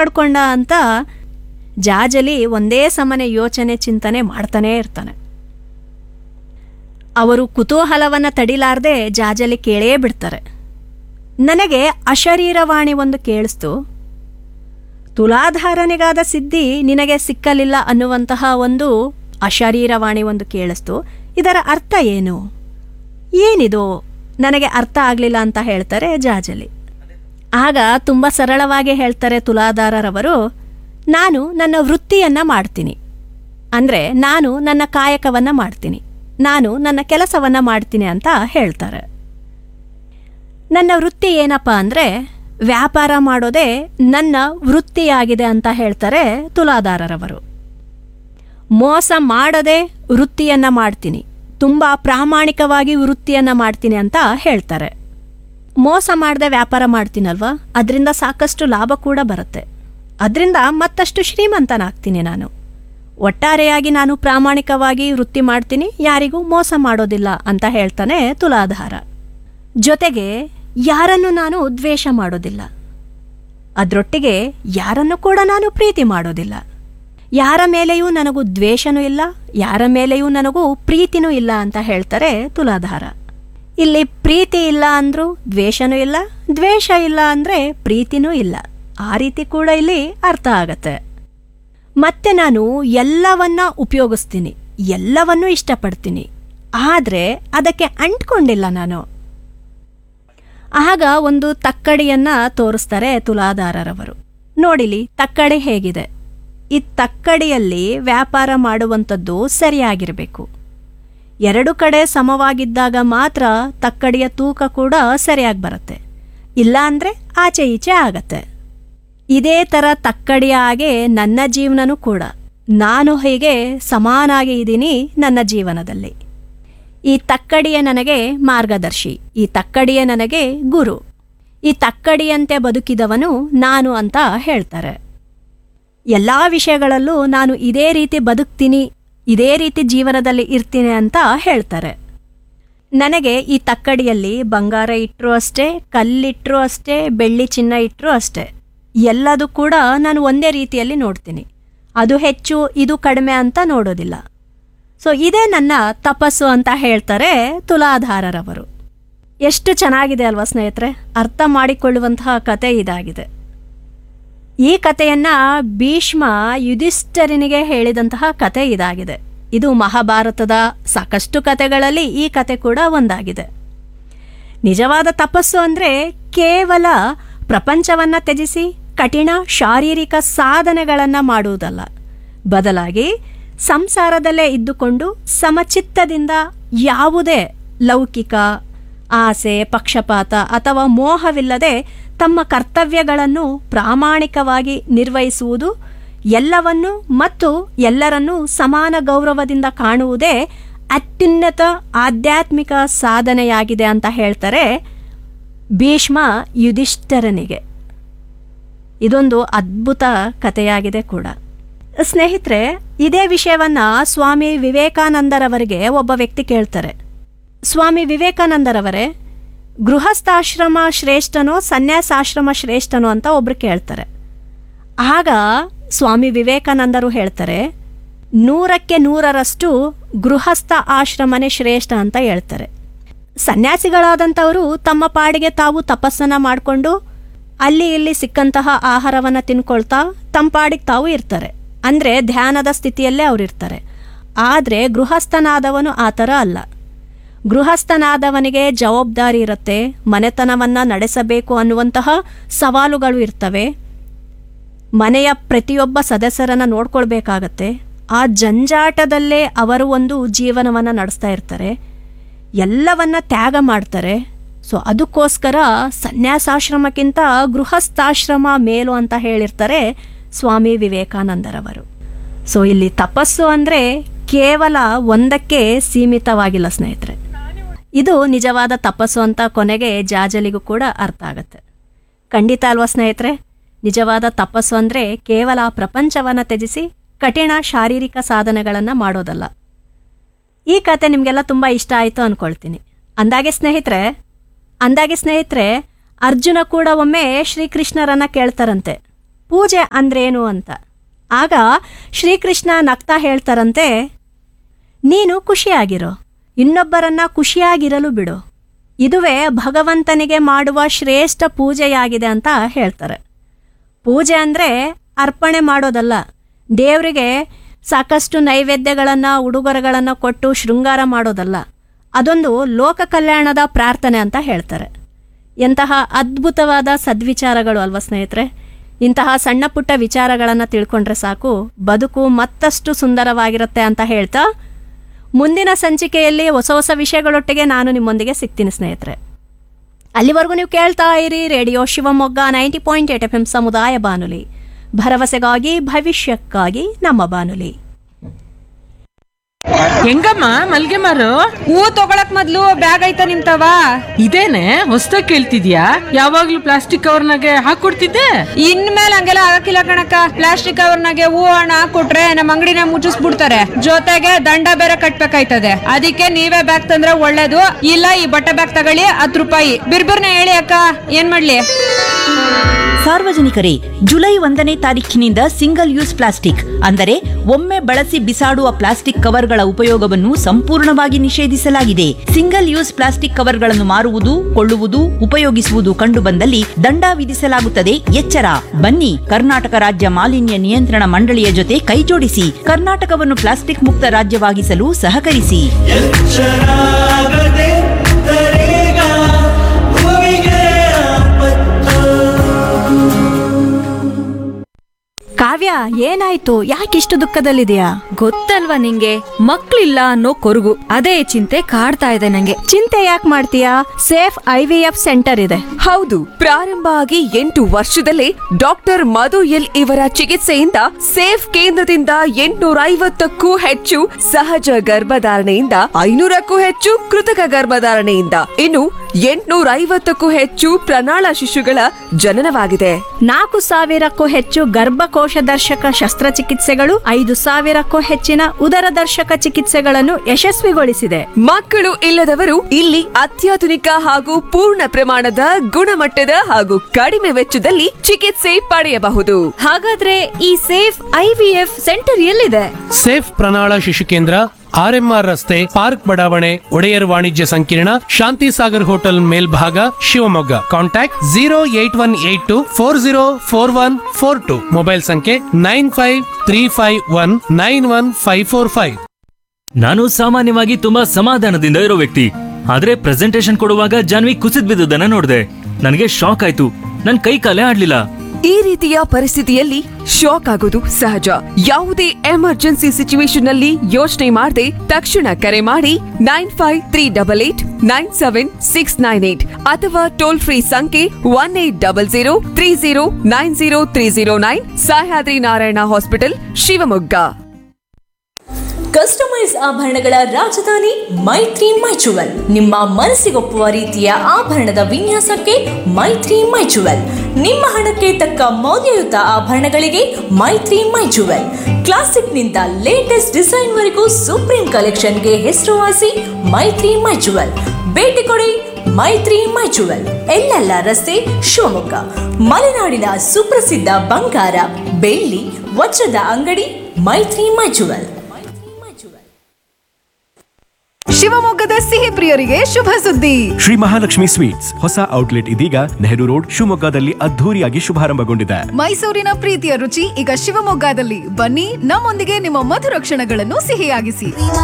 ಪಡ್ಕೊಂಡ ಅಂತ ಜಾಜಲಿ ಒಂದೇ ಸಮನೆ ಯೋಚನೆ ಚಿಂತನೆ ಮಾಡ್ತಾನೇ ಇರ್ತಾನೆ ಅವರು ಕುತೂಹಲವನ್ನು ತಡಿಲಾರ್ದೆ ಜಾಜಲಿ ಕೇಳೇ ಬಿಡ್ತಾರೆ ನನಗೆ ಅಶರೀರವಾಣಿ ಒಂದು ಕೇಳಿಸ್ತು ತುಲಾಧಾರನಿಗಾದ ಸಿದ್ಧಿ ನಿನಗೆ ಸಿಕ್ಕಲಿಲ್ಲ ಅನ್ನುವಂತಹ ಒಂದು ಅಶರೀರವಾಣಿ ಒಂದು ಕೇಳಿಸ್ತು ಇದರ ಅರ್ಥ ಏನು ಏನಿದು ನನಗೆ ಅರ್ಥ ಆಗಲಿಲ್ಲ ಅಂತ ಹೇಳ್ತಾರೆ ಜಾಜಲಿ ಆಗ ತುಂಬ ಸರಳವಾಗಿ ಹೇಳ್ತಾರೆ ತುಲಾಧಾರರವರು ನಾನು ನನ್ನ ವೃತ್ತಿಯನ್ನು ಮಾಡ್ತೀನಿ ಅಂದರೆ ನಾನು ನನ್ನ ಕಾಯಕವನ್ನು ಮಾಡ್ತೀನಿ ನಾನು ನನ್ನ ಕೆಲಸವನ್ನು ಮಾಡ್ತೀನಿ ಅಂತ ಹೇಳ್ತಾರೆ ನನ್ನ ವೃತ್ತಿ ಏನಪ್ಪ ಅಂದರೆ ವ್ಯಾಪಾರ ಮಾಡೋದೇ ನನ್ನ ವೃತ್ತಿಯಾಗಿದೆ ಅಂತ ಹೇಳ್ತಾರೆ ತುಲಾಧಾರರವರು ಮೋಸ ಮಾಡದೆ ವೃತ್ತಿಯನ್ನು ಮಾಡ್ತೀನಿ ತುಂಬ ಪ್ರಾಮಾಣಿಕವಾಗಿ ವೃತ್ತಿಯನ್ನು ಮಾಡ್ತೀನಿ ಅಂತ ಹೇಳ್ತಾರೆ ಮೋಸ ಮಾಡದೆ ವ್ಯಾಪಾರ ಮಾಡ್ತೀನಲ್ವಾ ಅದರಿಂದ ಸಾಕಷ್ಟು ಲಾಭ ಕೂಡ ಬರುತ್ತೆ ಅದರಿಂದ ಮತ್ತಷ್ಟು ಶ್ರೀಮಂತನಾಗ್ತೀನಿ ನಾನು ಒಟ್ಟಾರೆಯಾಗಿ ನಾನು ಪ್ರಾಮಾಣಿಕವಾಗಿ ವೃತ್ತಿ ಮಾಡ್ತೀನಿ ಯಾರಿಗೂ ಮೋಸ ಮಾಡೋದಿಲ್ಲ ಅಂತ ಹೇಳ್ತಾನೆ ತುಲಾಧಾರ ಜೊತೆಗೆ ಯಾರನ್ನು ನಾನು ದ್ವೇಷ ಮಾಡೋದಿಲ್ಲ ಅದರೊಟ್ಟಿಗೆ ಯಾರನ್ನು ಕೂಡ ನಾನು ಪ್ರೀತಿ ಮಾಡೋದಿಲ್ಲ ಯಾರ ಮೇಲೆಯೂ ನನಗೂ ದ್ವೇಷನೂ ಇಲ್ಲ ಯಾರ ಮೇಲೆಯೂ ನನಗೂ ಪ್ರೀತಿನೂ ಇಲ್ಲ ಅಂತ ಹೇಳ್ತಾರೆ ತುಲಾಧಾರ ಇಲ್ಲಿ ಪ್ರೀತಿ ಇಲ್ಲ ಅಂದ್ರೂ ದ್ವೇಷನೂ ಇಲ್ಲ ದ್ವೇಷ ಇಲ್ಲ ಅಂದರೆ ಪ್ರೀತಿನೂ ಇಲ್ಲ ಆ ರೀತಿ ಕೂಡ ಇಲ್ಲಿ ಅರ್ಥ ಆಗತ್ತೆ ಮತ್ತೆ ನಾನು ಎಲ್ಲವನ್ನ ಉಪಯೋಗಿಸ್ತೀನಿ ಎಲ್ಲವನ್ನೂ ಇಷ್ಟಪಡ್ತೀನಿ ಆದರೆ ಅದಕ್ಕೆ ಅಂಟ್ಕೊಂಡಿಲ್ಲ ನಾನು ಆಗ ಒಂದು ತಕ್ಕಡಿಯನ್ನ ತೋರಿಸ್ತಾರೆ ತುಲಾಧಾರರವರು ನೋಡಿಲಿ ತಕ್ಕಡಿ ಹೇಗಿದೆ ಈ ತಕ್ಕಡಿಯಲ್ಲಿ ವ್ಯಾಪಾರ ಮಾಡುವಂಥದ್ದು ಸರಿಯಾಗಿರಬೇಕು ಎರಡು ಕಡೆ ಸಮವಾಗಿದ್ದಾಗ ಮಾತ್ರ ತಕ್ಕಡಿಯ ತೂಕ ಕೂಡ ಸರಿಯಾಗಿ ಬರುತ್ತೆ ಇಲ್ಲ ಅಂದರೆ ಆಚೆ ಈಚೆ ಆಗತ್ತೆ ಇದೇ ಥರ ತಕ್ಕಡಿಯ ಹಾಗೆ ನನ್ನ ಜೀವನನೂ ಕೂಡ ನಾನು ಹೀಗೆ ಸಮಾನಾಗಿ ಇದ್ದೀನಿ ನನ್ನ ಜೀವನದಲ್ಲಿ ಈ ತಕ್ಕಡಿಯ ನನಗೆ ಮಾರ್ಗದರ್ಶಿ ಈ ತಕ್ಕಡಿಯ ನನಗೆ ಗುರು ಈ ತಕ್ಕಡಿಯಂತೆ ಬದುಕಿದವನು ನಾನು ಅಂತ ಹೇಳ್ತಾರೆ ಎಲ್ಲ ವಿಷಯಗಳಲ್ಲೂ ನಾನು ಇದೇ ರೀತಿ ಬದುಕ್ತೀನಿ ಇದೇ ರೀತಿ ಜೀವನದಲ್ಲಿ ಇರ್ತೀನಿ ಅಂತ ಹೇಳ್ತಾರೆ ನನಗೆ ಈ ತಕ್ಕಡಿಯಲ್ಲಿ ಬಂಗಾರ ಇಟ್ಟರೂ ಅಷ್ಟೇ ಕಲ್ಲಿಟ್ಟರೂ ಅಷ್ಟೇ ಬೆಳ್ಳಿ ಚಿನ್ನ ಇಟ್ಟರೂ ಅಷ್ಟೇ ಎಲ್ಲದೂ ಕೂಡ ನಾನು ಒಂದೇ ರೀತಿಯಲ್ಲಿ ನೋಡ್ತೀನಿ ಅದು ಹೆಚ್ಚು ಇದು ಕಡಿಮೆ ಅಂತ ನೋಡೋದಿಲ್ಲ ಸೊ ಇದೇ ನನ್ನ ತಪಸ್ಸು ಅಂತ ಹೇಳ್ತಾರೆ ತುಲಾಧಾರರವರು ಎಷ್ಟು ಚೆನ್ನಾಗಿದೆ ಅಲ್ವಾ ಸ್ನೇಹಿತರೆ ಅರ್ಥ ಮಾಡಿಕೊಳ್ಳುವಂತಹ ಕತೆ ಇದಾಗಿದೆ ಈ ಕಥೆಯನ್ನ ಭೀಷ್ಮ ಯುಧಿಷ್ಠರನಿಗೆ ಹೇಳಿದಂತಹ ಕತೆ ಇದಾಗಿದೆ ಇದು ಮಹಾಭಾರತದ ಸಾಕಷ್ಟು ಕತೆಗಳಲ್ಲಿ ಈ ಕತೆ ಕೂಡ ಒಂದಾಗಿದೆ ನಿಜವಾದ ತಪಸ್ಸು ಅಂದರೆ ಕೇವಲ ಪ್ರಪಂಚವನ್ನ ತ್ಯಜಿಸಿ ಕಠಿಣ ಶಾರೀರಿಕ ಸಾಧನೆಗಳನ್ನ ಮಾಡುವುದಲ್ಲ ಬದಲಾಗಿ ಸಂಸಾರದಲ್ಲೇ ಇದ್ದುಕೊಂಡು ಸಮಚಿತ್ತದಿಂದ ಯಾವುದೇ ಲೌಕಿಕ ಆಸೆ ಪಕ್ಷಪಾತ ಅಥವಾ ಮೋಹವಿಲ್ಲದೆ ತಮ್ಮ ಕರ್ತವ್ಯಗಳನ್ನು ಪ್ರಾಮಾಣಿಕವಾಗಿ ನಿರ್ವಹಿಸುವುದು ಎಲ್ಲವನ್ನು ಮತ್ತು ಎಲ್ಲರನ್ನೂ ಸಮಾನ ಗೌರವದಿಂದ ಕಾಣುವುದೇ ಅತ್ಯುನ್ನತ ಆಧ್ಯಾತ್ಮಿಕ ಸಾಧನೆಯಾಗಿದೆ ಅಂತ ಹೇಳ್ತಾರೆ ಭೀಷ್ಮ ಯುಧಿಷ್ಠರನಿಗೆ ಇದೊಂದು ಅದ್ಭುತ ಕಥೆಯಾಗಿದೆ ಕೂಡ ಸ್ನೇಹಿತರೆ ಇದೇ ವಿಷಯವನ್ನ ಸ್ವಾಮಿ ವಿವೇಕಾನಂದರವರಿಗೆ ಒಬ್ಬ ವ್ಯಕ್ತಿ ಕೇಳ್ತಾರೆ ಸ್ವಾಮಿ ವಿವೇಕಾನಂದರವರೇ ಗೃಹಸ್ಥಾಶ್ರಮ ಶ್ರೇಷ್ಠನೋ ಸನ್ಯಾಸಾಶ್ರಮ ಶ್ರೇಷ್ಠನೋ ಅಂತ ಒಬ್ರು ಕೇಳ್ತಾರೆ ಆಗ ಸ್ವಾಮಿ ವಿವೇಕಾನಂದರು ಹೇಳ್ತಾರೆ ನೂರಕ್ಕೆ ನೂರರಷ್ಟು ಗೃಹಸ್ಥ ಆಶ್ರಮನೇ ಶ್ರೇಷ್ಠ ಅಂತ ಹೇಳ್ತಾರೆ ಸನ್ಯಾಸಿಗಳಾದಂಥವರು ತಮ್ಮ ಪಾಡಿಗೆ ತಾವು ತಪಸ್ಸನ್ನ ಮಾಡಿಕೊಂಡು ಅಲ್ಲಿ ಇಲ್ಲಿ ಸಿಕ್ಕಂತಹ ಆಹಾರವನ್ನು ತಿನ್ಕೊಳ್ತಾ ತಮ್ಮ ಪಾಡಿಗೆ ತಾವು ಇರ್ತಾರೆ ಅಂದರೆ ಧ್ಯಾನದ ಸ್ಥಿತಿಯಲ್ಲೇ ಅವ್ರು ಇರ್ತಾರೆ ಆದರೆ ಗೃಹಸ್ಥನಾದವನು ಆ ಥರ ಅಲ್ಲ ಗೃಹಸ್ಥನಾದವನಿಗೆ ಜವಾಬ್ದಾರಿ ಇರುತ್ತೆ ಮನೆತನವನ್ನು ನಡೆಸಬೇಕು ಅನ್ನುವಂತಹ ಸವಾಲುಗಳು ಇರ್ತವೆ ಮನೆಯ ಪ್ರತಿಯೊಬ್ಬ ಸದಸ್ಯರನ್ನು ನೋಡ್ಕೊಳ್ಬೇಕಾಗತ್ತೆ ಆ ಜಂಜಾಟದಲ್ಲೇ ಅವರು ಒಂದು ಜೀವನವನ್ನು ನಡೆಸ್ತಾ ಇರ್ತಾರೆ ಎಲ್ಲವನ್ನ ತ್ಯಾಗ ಮಾಡ್ತಾರೆ ಸೊ ಅದಕ್ಕೋಸ್ಕರ ಸನ್ಯಾಸಾಶ್ರಮಕ್ಕಿಂತ ಗೃಹಸ್ಥಾಶ್ರಮ ಮೇಲು ಅಂತ ಹೇಳಿರ್ತಾರೆ ಸ್ವಾಮಿ ವಿವೇಕಾನಂದರವರು ಸೊ ಇಲ್ಲಿ ತಪಸ್ಸು ಅಂದರೆ ಕೇವಲ ಒಂದಕ್ಕೆ ಸೀಮಿತವಾಗಿಲ್ಲ ಸ್ನೇಹಿತರೆ ಇದು ನಿಜವಾದ ತಪಸ್ಸು ಅಂತ ಕೊನೆಗೆ ಜಾಜಲಿಗೂ ಕೂಡ ಅರ್ಥ ಆಗುತ್ತೆ ಖಂಡಿತ ಅಲ್ವಾ ಸ್ನೇಹಿತರೆ ನಿಜವಾದ ತಪಸ್ಸು ಅಂದರೆ ಕೇವಲ ಪ್ರಪಂಚವನ್ನು ತ್ಯಜಿಸಿ ಕಠಿಣ ಶಾರೀರಿಕ ಸಾಧನೆಗಳನ್ನು ಮಾಡೋದಲ್ಲ ಈ ಕತೆ ನಿಮಗೆಲ್ಲ ತುಂಬ ಇಷ್ಟ ಆಯಿತು ಅಂದ್ಕೊಳ್ತೀನಿ ಅಂದಾಗೆ ಸ್ನೇಹಿತರೆ ಅಂದಾಗೆ ಸ್ನೇಹಿತರೆ ಅರ್ಜುನ ಕೂಡ ಒಮ್ಮೆ ಶ್ರೀಕೃಷ್ಣರನ್ನ ಕೇಳ್ತಾರಂತೆ ಪೂಜೆ ಅಂದ್ರೇನು ಅಂತ ಆಗ ಶ್ರೀಕೃಷ್ಣ ನಗ್ತಾ ಹೇಳ್ತಾರಂತೆ ನೀನು ಖುಷಿಯಾಗಿರೋ ಇನ್ನೊಬ್ಬರನ್ನ ಖುಷಿಯಾಗಿರಲು ಬಿಡು ಇದುವೇ ಭಗವಂತನಿಗೆ ಮಾಡುವ ಶ್ರೇಷ್ಠ ಪೂಜೆಯಾಗಿದೆ ಅಂತ ಹೇಳ್ತಾರೆ ಪೂಜೆ ಅಂದರೆ ಅರ್ಪಣೆ ಮಾಡೋದಲ್ಲ ದೇವರಿಗೆ ಸಾಕಷ್ಟು ನೈವೇದ್ಯಗಳನ್ನು ಉಡುಗೊರೆಗಳನ್ನು ಕೊಟ್ಟು ಶೃಂಗಾರ ಮಾಡೋದಲ್ಲ ಅದೊಂದು ಲೋಕ ಕಲ್ಯಾಣದ ಪ್ರಾರ್ಥನೆ ಅಂತ ಹೇಳ್ತಾರೆ ಎಂತಹ ಅದ್ಭುತವಾದ ಸದ್ವಿಚಾರಗಳು ಅಲ್ವಾ ಸ್ನೇಹಿತರೆ ಇಂತಹ ಸಣ್ಣ ಪುಟ್ಟ ವಿಚಾರಗಳನ್ನು ತಿಳ್ಕೊಂಡ್ರೆ ಸಾಕು ಬದುಕು ಮತ್ತಷ್ಟು ಸುಂದರವಾಗಿರುತ್ತೆ ಅಂತ ಹೇಳ್ತಾ ಮುಂದಿನ ಸಂಚಿಕೆಯಲ್ಲಿ ಹೊಸ ಹೊಸ ವಿಷಯಗಳೊಟ್ಟಿಗೆ ನಾನು ನಿಮ್ಮೊಂದಿಗೆ ಸಿಗ್ತೀನಿ ಸ್ನೇಹಿತರೆ ಅಲ್ಲಿವರೆಗೂ ನೀವು ಕೇಳ್ತಾ ಇರಿ radio Shivamogga ninety point eight FM ಎಂ ಸಮುದಾಯ ಬಾನುಲಿ ಭರವಸೆಗಾಗಿ ಭವಿಷ್ಯಕ್ಕಾಗಿ ನಮ್ಮ ಬಾನುಲಿ ಹೆಂಗಮ್ಮ ಮಲ್ಗೆ ಮಾರು ಹೂ ತಗೊಳಕ್ ಮೊದ್ಲು ಬ್ಯಾಗ್ ಐತ ನಿಮ್ತವ ಇದೇನೆ ಹೊಸ್ದಾಗ್ ಕೇಳ್ತಿದ್ಯಾ ಯಾವಾಗ್ಲೂ ಪ್ಲಾಸ್ಟಿಕ್ ಕವರ್ನಾಗೆ ಹಾಕೊಡ್ತಿದ್ದೆ ಇನ್ಮೇಲೆ ಹಂಗೆಲ್ಲ ಆಗಕ್ಕಿಲ್ಲ ಕಣಕ್ಕ ಪ್ಲಾಸ್ಟಿಕ್ ಕವರ್ನಾಗೆ ಹೂ ಹಣ ಕೊಟ್ರೆ ನಮ್ಮ ಅಂಗಡಿನ ಮುಚ್ಚಿಸ್ಬಿಡ್ತಾರೆ ಜೊತೆಗೆ ದಂಡ ಬೇರೆ ಕಟ್ಬೇಕಾಯ್ತದೆ ಅದಕ್ಕೆ ನೀವೇ ಬ್ಯಾಗ್ ತಂದ್ರೆ ಒಳ್ಳೇದು ಇಲ್ಲ ಈ ಬಟ್ಟೆ ಬ್ಯಾಗ್ ತಗೊಳ್ಳಿ ಹತ್ತು ರೂಪಾಯಿ ಬಿರ್ಬಿರ್ನ ಹೇಳಿ ಅಕ್ಕ ಏನ್ ಮಾಡ್ಲಿ ಸಾರ್ವಜನಿಕರೇ ಜುಲೈ ಒಂದನೇ ತಾರೀಖಿನಿಂದ ಸಿಂಗಲ್ ಯೂಸ್ ಪ್ಲಾಸ್ಟಿಕ್ ಅಂದರೆ ಒಮ್ಮೆ ಬಳಸಿ ಬಿಸಾಡುವ ಪ್ಲಾಸ್ಟಿಕ್ ಕವರ್ಗಳ ಉಪಯೋಗವನ್ನು ಸಂಪೂರ್ಣವಾಗಿ ನಿಷೇಧಿಸಲಾಗಿದೆ ಸಿಂಗಲ್ ಯೂಸ್ ಪ್ಲಾಸ್ಟಿಕ್ ಕವರ್ಗಳನ್ನು ಮಾರುವುದು ಕೊಳ್ಳುವುದು ಉಪಯೋಗಿಸುವುದು ಕಂಡುಬಂದಲ್ಲಿ ದಂಡ ವಿಧಿಸಲಾಗುತ್ತದೆ ಎಚ್ಚರ ಬನ್ನಿ ಕರ್ನಾಟಕ ರಾಜ್ಯ ಮಾಲಿನ್ಯ ನಿಯಂತ್ರಣ ಮಂಡಳಿಯ ಜೊತೆ ಕೈಜೋಡಿಸಿ ಕರ್ನಾಟಕವನ್ನು ಪ್ಲಾಸ್ಟಿಕ್ ಮುಕ್ತ ರಾಜ್ಯವಾಗಿಸಲು ಸಹಕರಿಸಿ ಶರಾಗದೆ ತರೇಗ ಭೂಮಿಗೆ ಆಪತ್ತು ಕಾವ್ಯ ಏನಾಯ್ತು ಯಾಕಿಷ್ಟು ದುಃಖದಲ್ಲಿದೆಯಾ ಗೊತ್ತಲ್ವಾ ನಿಂಗೆ ಮಕ್ಳಿಲ್ಲ ಅನ್ನೋ ಕೊರಗು ಅದೇ ಚಿಂತೆ ಕಾಡ್ತಾ ಇದೆ ನಂಗೆ ಚಿಂತೆ ಯಾಕೆ ಮಾಡ್ತೀಯಾ ಸೇಫ್ ಐ ವಿ ಎಫ್ ಸೆಂಟರ್ ಇದೆ ಹೌದು ಪ್ರಾರಂಭ ಆಗಿ ಎಂಟು ವರ್ಷದಲ್ಲೇ ಡಾಕ್ಟರ್ ಮಧು ಎಲ್ ಇವರ ಚಿಕಿತ್ಸೆಯಿಂದ ಸೇಫ್ ಕೇಂದ್ರದಿಂದ ಎಂಟುನೂರ ಐವತ್ತಕ್ಕೂ ಹೆಚ್ಚು ಸಹಜ ಗರ್ಭಧಾರಣೆಯಿಂದ ಐನೂರಕ್ಕೂ ಹೆಚ್ಚು ಕೃತಕ ಗರ್ಭಧಾರಣೆಯಿಂದ ಇನ್ನು ಎಂಟುನೂರ ಐವತ್ತಕ್ಕೂ ಹೆಚ್ಚು ಪ್ರಣಾಳ ಶಿಶುಗಳ ಜನನವಾಗಿದೆ ನಾಲ್ಕು ಸಾವಿರಕ್ಕೂ ಹೆಚ್ಚು ಗರ್ಭಕೋಶ ದರ್ಶಕ ಶಸ್ತ್ರಚಿಕಿತ್ಸೆಗಳು ಐದು ಸಾವಿರಕ್ಕೂ ಹೆಚ್ಚಿನ ಉದರ ದರ್ಶಕ ಚಿಕಿತ್ಸೆಗಳನ್ನು ಯಶಸ್ವಿಗೊಳಿಸಿದೆ ಮಕ್ಕಳು ಇಲ್ಲದವರು ಇಲ್ಲಿ ಅತ್ಯಾಧುನಿಕ ಹಾಗೂ ಪೂರ್ಣ ಪ್ರಮಾಣದ ಗುಣಮಟ್ಟದ ಹಾಗೂ ಕಡಿಮೆ ವೆಚ್ಚದಲ್ಲಿ ಚಿಕಿತ್ಸೆ ಪಡೆಯಬಹುದು ಹಾಗಾದ್ರೆ ಈ ಸೇಫ್ ಐ ವಿ ಎಫ್ ಸೆಂಟರ್ ಎಲ್ಲಿದೆ ಸೇಫ್ ಪ್ರಣಾಳ ಶಿಶು ಕೇಂದ್ರ ಆರ್ಎಂಆರ್ ರಸ್ತೆ ಪಾರ್ಕ್ ಬಡಾವಣೆ ಒಡೆಯರ್ ವಾಣಿಜ್ಯ ಸಂಕೀರ್ಣ ಶಾಂತಿ ಸಾಗರ್ ಹೋಟೆಲ್ ಮೇಲ್ಭಾಗ Shivamogga contact zero eight one eight two four zero four one four two mobile ಸಂಖ್ಯೆ nine five three five one nine one five four five ನಾನು ಸಾಮಾನ್ಯವಾಗಿ ತುಂಬಾ ಸಮಾಧಾನದಿಂದ ಇರೋ ವ್ಯಕ್ತಿ ಆದ್ರೆ ಪ್ರೆಸೆಂಟೇಶನ್ ಕೊಡುವಾಗ ಜಾನ್ವಿ ಕುಸಿದ್ ಬಿದ್ದುದನ್ನ ನೋಡಿದೆ ನನಗೆ ಶಾಕ್ ಆಯ್ತು ನನ್ ಕೈ ಕಾಲೇ ಆಡ್ಲಿಲ್ಲ ಈ ರೀತಿಯ ಪರಿಸ್ಥಿತಿಯಲ್ಲಿ ಶಾಕ್ ಆಗೋದು ಸಹಜ ಯಾವುದೇ ಎಮರ್ಜೆನ್ಸಿ ಸಿಚುವೇಶನ್ ನಲ್ಲಿ ಯೋಚನೆ ಮಾಡದೆ ತಕ್ಷಣ ಕರೆ ಮಾಡಿ nine five three double eight nine seven six nine eight ಅಥವಾ ಟೋಲ್ ಫ್ರೀ ಸಂಖ್ಯೆ one eight double zero three zero nine zero three zero nine Sahyadri Narayana hospital Shivamogga customise ಆಭರಣಗಳ ರಾಜಧಾನಿ ಮೈತ್ರಿ ಮೈಚುವಲ್ ನಿಮ್ಮ ಮನಸ್ಸಿಗೊಪ್ಪುವ ರೀತಿಯ ಆಭರಣದ ವಿನ್ಯಾಸಕ್ಕೆ ಮೈತ್ರಿ ಮೈಚುವಲ್ ನಿಮ್ಮ ಹಣಕ್ಕೆ ತಕ್ಕ ಮೌಲ್ಯಯುತ ಆಭರಣಗಳಿಗೆ ಮೈತ್ರಿ ಮೈಚುವಲ್ ಕ್ಲಾಸಿಕ್ನಿಂದ ಲೇಟೆಸ್ಟ್ ಡಿಸೈನ್ ವರೆಗೂ ಸುಪ್ರೀಂ ಕಲೆಕ್ಷನ್ಗೆ ಹೆಸರುವಾಸಿ ಮೈತ್ರಿ ಮೈಚುವಲ್ ಭೇಟಿ ಕೊಡಿ ಮೈತ್ರಿ ಮೈಚುವಲ್ ಎಲ್ಲೆಲ್ಲ ರಸ್ತೆ ಶಿವಮೊಗ್ಗ ಮಲೆನಾಡಿನ ಸುಪ್ರಸಿದ್ಧ ಬಂಗಾರ ಬೆಳ್ಳಿ ವಜ್ರದ ಅಂಗಡಿ ಮೈತ್ರಿ ಮೈಚುವಲ್ ಶಿವಮೊಗ್ಗದ ಸಿಹಿ ಪ್ರಿಯರಿಗೆ ಶುಭ ಸುದ್ದಿ ಶ್ರೀ ಮಹಾಲಕ್ಷ್ಮಿ ಸ್ವೀಟ್ಸ್ ಹೊಸ ಔಟ್ಲೆಟ್ ಇದೀಗ ನೆಹರು ರೋಡ್ ಶಿವಮೊಗ್ಗದಲ್ಲಿ ಅದ್ಧೂರಿಯಾಗಿ ಶುಭಾರಂಭಗೊಂಡಿದೆ ಮೈಸೂರಿನ ಪ್ರೀತಿಯ ರುಚಿ ಈಗ ಶಿವಮೊಗ್ಗದಲ್ಲಿ ಬನ್ನಿ ನಮ್ಮೊಂದಿಗೆ ನಿಮ್ಮ ಮಧುರ ಕ್ಷಣಗಳನ್ನು ಸಿಹಿಯಾಗಿಸಿ